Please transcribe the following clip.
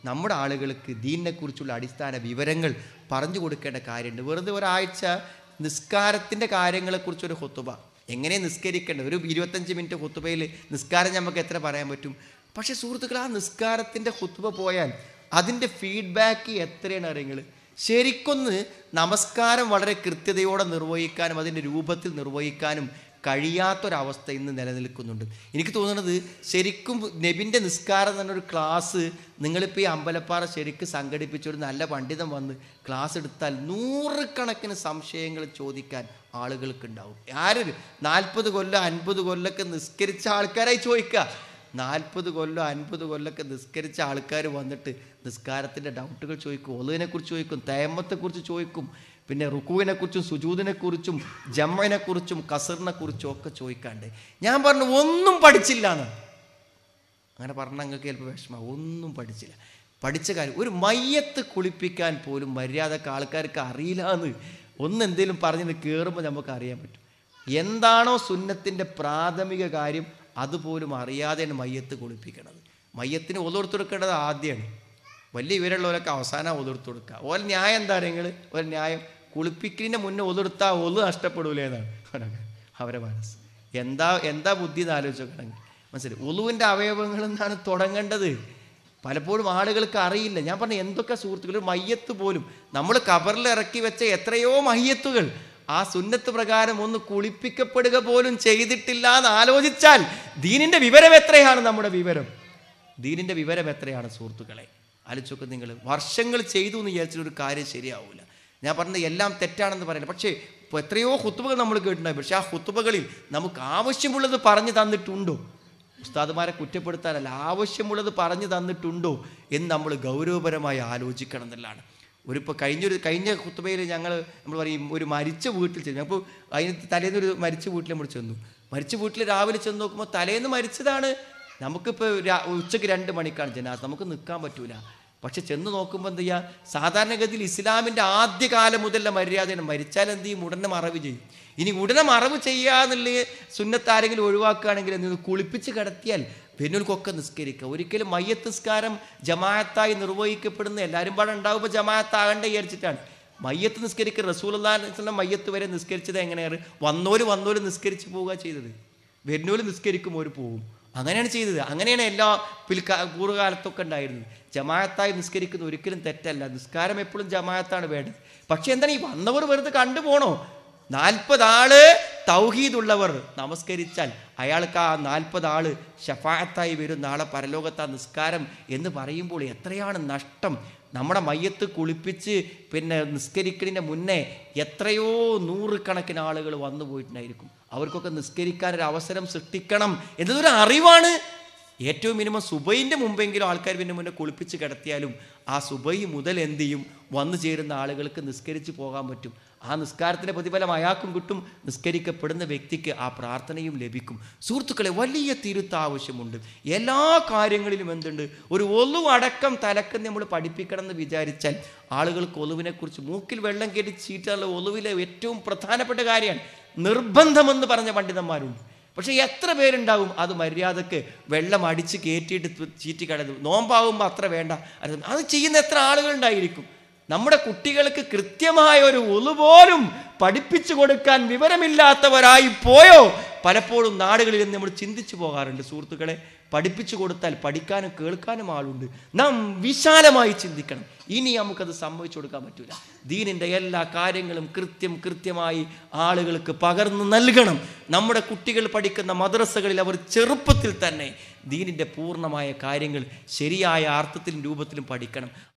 നമ്മുടെ ആളുകൾക്ക് ദീനിനെക്കുറിച്ചുള്ള അടിസ്ഥാന വിവരങ്ങൾ പറഞ്ഞു കൊടുക്കേണ്ട കാര്യമുണ്ട് വെറുതെ ഒരാഴ്ച നിസ്കാരത്തിൻ്റെ കാര്യങ്ങളെക്കുറിച്ചൊരു ഹൊത്തുബ എങ്ങനെ നിസ്കരിക്കേണ്ടത് ഒരു ഇരുപത്തഞ്ച് മിനിറ്റ് ഹുത്തുബയിൽ നിസ്കാരം നമുക്ക് എത്ര പറയാൻ പറ്റും പക്ഷേ സുഹൃത്തുക്കൾ ആ നിസ്കാരത്തിൻ്റെ ഹുത്തുബ പോയാൽ അതിൻ്റെ ഫീഡ്ബാക്ക് എത്രയാണ് അറിയങ്ങൾ ശരിക്കൊന്ന് നമസ്കാരം വളരെ കൃത്യതയോടെ നിർവഹിക്കാനും അതിൻ്റെ രൂപത്തിൽ നിർവഹിക്കാനും കഴിയാത്തൊരവസ്ഥ ഇന്ന് നിലനിൽക്കുന്നുണ്ട് എനിക്ക് തോന്നുന്നത് ശരിക്കും നബിൻ്റെ നിസ്കാരം എന്നൊരു ക്ലാസ് നിങ്ങളിപ്പോൾ ഈ അമ്പലപ്പാറ ശരിക്ക് സംഘടിപ്പിച്ച ഒരു നല്ല പണ്ഡിതൻ വന്ന് ക്ലാസ് എടുത്താൽ നൂറുകണക്കിന് സംശയങ്ങൾ ചോദിക്കാൻ ആളുകൾക്കുണ്ടാവും ആരൊരു നാൽപ്പത് കൊല്ലം അൻപത് കൊല്ലമൊക്കെ നിസ്കരിച്ച ആൾക്കാരായി ചോദിക്കുക നാൽപ്പത് കൊല്ലം അൻപത് കൊല്ലമൊക്കെ നിസ്കരിച്ച ആൾക്കാർ വന്നിട്ട് നിസ്കാരത്തിൻ്റെ ഡൗട്ടുകൾ ചോദിക്കും ഒലുവിനെക്കുറിച്ച് ചോദിക്കും തേമത്തെക്കുറിച്ച് ചോദിക്കും പിന്നെ റുക്കുവിനെക്കുറിച്ചും സുജൂദിനെക്കുറിച്ചും ജമ്മനെക്കുറിച്ചും കസറിനെക്കുറിച്ചും ഒക്കെ ചോദിക്കാണ്ട് ഞാൻ പറഞ്ഞു ഒന്നും പഠിച്ചില്ല എന്ന് അങ്ങനെ പറഞ്ഞാൽ നിങ്ങൾക്ക് ചിലപ്പോൾ വിഷമം ഒന്നും പഠിച്ചില്ല പഠിച്ച കാര്യം ഒരു മയ്യത്ത് കുളിപ്പിക്കാൻ പോലും മര്യാദക്ക് ആൾക്കാർക്ക് അറിയില്ല എന്ന് ഒന്ന് എന്തെങ്കിലും പറഞ്ഞ് കയറുമ്പോൾ നമുക്ക് അറിയാൻ പറ്റും എന്താണോ സുന്നത്തിൻ്റെ പ്രാഥമിക കാര്യം അതുപോലും അറിയാതെയാണ് മയ്യത്ത് കുളിപ്പിക്കണത് മയ്യത്തിന് ഒതുർത്തു കൊടുക്കേണ്ടത് ആദ്യമാണ് വലിയ വിവരമുള്ളവരൊക്കെ അവസാനം ഒതുർത്തു കൊടുക്കുക ഓൽ ന്യായം എന്താ നിങ്ങൾ ഒരു ന്യായം കുളിപ്പിക്കലിൻ്റെ മുന്നേ ഒതുർത്താൽ ഒതു നഷ്ടപ്പെടൂലേ എന്നാണ് അവരൊക്കെ അവരെ മനസ്സ് എന്താ എന്താ ബുദ്ധി എന്ന് ആലോചിച്ചോക്കണമെങ്കിൽ മനസ്സിലായി ഒലുവിൻ്റെ അവയവങ്ങളിൽ നിന്നാണ് തുടങ്ങേണ്ടത് പലപ്പോഴും ആളുകൾക്ക് അറിയില്ല ഞാൻ പറഞ്ഞ എന്തൊക്കെ സുഹൃത്തുക്കൾ ഒരു മയ്യത്ത് പോലും നമ്മൾ കബറിൽ ഇറക്കി വെച്ച എത്രയോ മയ്യത്തുകൾ ആ സുന്നത്ത് പ്രകാരം ഒന്ന് കുളിപ്പിക്കപ്പെടുക പോലും ചെയ്തിട്ടില്ല എന്ന് ആലോചിച്ചാൽ ദീനിൻ്റെ വിവരം എത്രയാണ് നമ്മുടെ വിവരം ദീനിൻ്റെ വിവരം എത്രയാണ് സുഹൃത്തുക്കളെ ആലോചിച്ചൊക്കെ നിങ്ങൾ വർഷങ്ങൾ ചെയ്തു എന്ന് വിചാരിച്ചിട്ട് ഒരു കാര്യം ശരിയാവില്ല ഞാൻ പറഞ്ഞത് എല്ലാം തെറ്റാണെന്ന് പറയില്ല പക്ഷേ ഇപ്പോൾ എത്രയോ ഹുത്തുബകൾ നമ്മൾ കേട്ടിട്ടുണ്ടായി പക്ഷേ ആ ഹുത്തുബകളിൽ നമുക്ക് ആവശ്യമുള്ളത് പറഞ്ഞു തന്നിട്ടുണ്ടോ ഉസ്താദുമാരെ കുറ്റപ്പെടുത്താനല്ല ആവശ്യമുള്ളത് പറഞ്ഞു തന്നിട്ടുണ്ടോ എന്ന് നമ്മൾ ഗൗരവപരമായി ആലോചിക്കണം എന്നുള്ളതാണ് ഒരിപ്പോൾ കഴിഞ്ഞൊരു കഴിഞ്ഞ കുത്തുബയിൽ ഞങ്ങൾ നമ്മൾ പറയും ഒരു മരിച്ച വീട്ടിൽ ചെന്നു അപ്പോൾ അതിന് തലേന്ന് ഒരു മരിച്ച വീട്ടിൽ നമ്മൾ ചെന്നു മരിച്ച വീട്ടിൽ രാവിലെ ചെന്ന് നോക്കുമ്പോൾ തലേന്ന് മരിച്ചതാണ് നമുക്കിപ്പോൾ രാ- ഉച്ചയ്ക്ക് രണ്ട് മണിക്കാണ് ജനാസ് നമുക്ക് നിൽക്കാൻ പറ്റൂല പക്ഷെ ചെന്ന് നോക്കുമ്പോൾ എന്ത് ചെയ്യുക സാധാരണഗതിയിൽ ഇസ്ലാമിൻ്റെ ആദ്യകാലം മുതലുള്ള മര്യാദയാണ് മരിച്ചാൽ എന്ത് ചെയ്യും ഉടനെ മറവ് ചെയ്യും ഇനി ഉടനെ മറവ് ചെയ്യാന്നുള്ള സുന്നത്താരെങ്കിലും ഒഴിവാക്കുകയാണെങ്കിൽ എന്ത് ചെയ്യും? കുളിപ്പിച്ച് കിടത്തിയാൽ പെണ്ണുകൾക്കൊക്കെ നിസ്കരിക്കുക ഒരിക്കലും മയ്യത്ത് നിസ്കാരം ജമാഅത്തായി നിർവഹിക്കപ്പെടുന്ന എല്ലാവരും പാടെ ഉണ്ടാവുമ്പോൾ ജമാഅത്താകണ്ട വിചാരിച്ചിട്ടാണ് മയ്യത്ത് നിസ്കരിക്കുക റസൂൽ മയ്യത്ത് വരെ നിസ്കരിച്ചത് എങ്ങനെയാണ് വന്നോര് വന്നോര് നിസ്കരിച്ച് പോവുക ചെയ്തത് വരുന്നോര് നിസ്കരിക്കും ഒരു പോവും അങ്ങനെയാണ് ചെയ്തത് അങ്ങനെയാണ് എല്ലാ പിൽക്കാ പൂർവ്വകാലത്തൊക്കെ ഉണ്ടായിരുന്നത് ജമാഅത്തായി നിസ്കരിക്കുന്ന ഒരിക്കലും തെറ്റല്ല നിസ്കാരം എപ്പോഴും ജമാഅത്താണ് വേണ്ടത് പക്ഷെ എന്താണ് ഈ വന്നവർ വെറുതെ കണ്ടുപോണോ നാൽപ്പത് ആള് തൗഹീദുള്ളവർ നമസ്കരിച്ചാൽ അയാൾക്ക് ആ നാൽപ്പത് ആള് ഷഫായത്തായി വരും നാളെ പരലോകത്ത് ആ നിസ്കാരം എന്ന് പറയുമ്പോൾ എത്രയാണ് നഷ്ടം നമ്മുടെ മയ്യത്ത് കുളിപ്പിച്ച് പിന്നെ നിസ്കരിക്കുന്നതിന് മുന്നേ എത്രയോ നൂറുകണക്കിന് ആളുകൾ വന്നു പോയിട്ടുണ്ടായിരിക്കും അവർക്കൊക്കെ നിസ്കരിക്കാൻ ഒരു അവസരം സൃഷ്ടിക്കണം എന്നതൊരു അറിവാണ് ഏറ്റവും മിനിമം സുബൈൻ്റെ മുമ്പെങ്കിലും ആൾക്കാർ പിന്നെ മുന്നേ കുളിപ്പിച്ച് കിടത്തിയാലും ആ സുബൈ മുതൽ എന്ത് ചെയ്യും വന്നു ചേരുന്ന ആളുകൾക്ക് നിസ്കരിച്ച് പോകാൻ പറ്റും ആ നിസ്കാരത്തിൻ്റെ പ്രതിഫലം അയാൾക്കും കിട്ടും നിസ്കരിക്കപ്പെടുന്ന വ്യക്തിക്ക് ആ പ്രാർത്ഥനയും ലഭിക്കും സുഹൃത്തുക്കളെ വലിയ തിരുത്ത് ആവശ്യമുണ്ട് എല്ലാ കാര്യങ്ങളിലും എന്തുണ്ട് ഒരു ഒലു അടക്കം തലക്കം നമ്മൾ പഠിപ്പിക്കണം എന്ന് വിചാരിച്ചാൽ ആളുകൾക്ക് ഒലുവിനെക്കുറിച്ച് മൂക്കിൽ വെള്ളം കയറ്റി ചീറ്റാനുള്ള ഒലുവിലെ ഏറ്റവും പ്രധാനപ്പെട്ട കാര്യമാണ് നിർബന്ധമെന്ന് പറഞ്ഞ പണ്ഡിതന്മാരുണ്ട് പക്ഷേ എത്ര പേരുണ്ടാവും അത് മര്യാദക്ക് വെള്ളം അടിച്ച് കയറ്റിയിട്ട് തു- ചീറ്റി കളയുന്നു നോമ്പാവുമ്പോൾ അത്ര വേണ്ട അത് അത് ചെയ്യുന്ന എത്ര ആളുകളുണ്ടായിരിക്കും നമ്മുടെ കുട്ടികൾക്ക് കൃത്യമായ ഒരു ഒളു പോലും പഠിപ്പിച്ചു കൊടുക്കാൻ വിവരമില്ലാത്തവരായി പോയോ പലപ്പോഴും നാടുകളിൽ നിന്ന് നമ്മൾ ചിന്തിച്ചു പോകാറുണ്ട് സുഹൃത്തുക്കളെ പഠിപ്പിച്ചു കൊടുത്താൽ പഠിക്കാനും കേൾക്കാനും ആളുണ്ട് നാം വിശാലമായി ചിന്തിക്കണം ഇനി നമുക്കത് സമ്മതിച്ചു കൊടുക്കാൻ പറ്റൂല ദീനിൻ്റെ എല്ലാ കാര്യങ്ങളും കൃത്യം കൃത്യമായി ആളുകൾക്ക് പകർന്നു നൽകണം നമ്മുടെ കുട്ടികൾ പഠിക്കുന്ന മദ്രസകളിൽ അവർ ചെറുപ്പത്തിൽ തന്നെ ദീനിൻ്റെ പൂർണ്ണമായ കാര്യങ്ങൾ ശരിയായ അർത്ഥത്തിലും രൂപത്തിലും പഠിക്കണം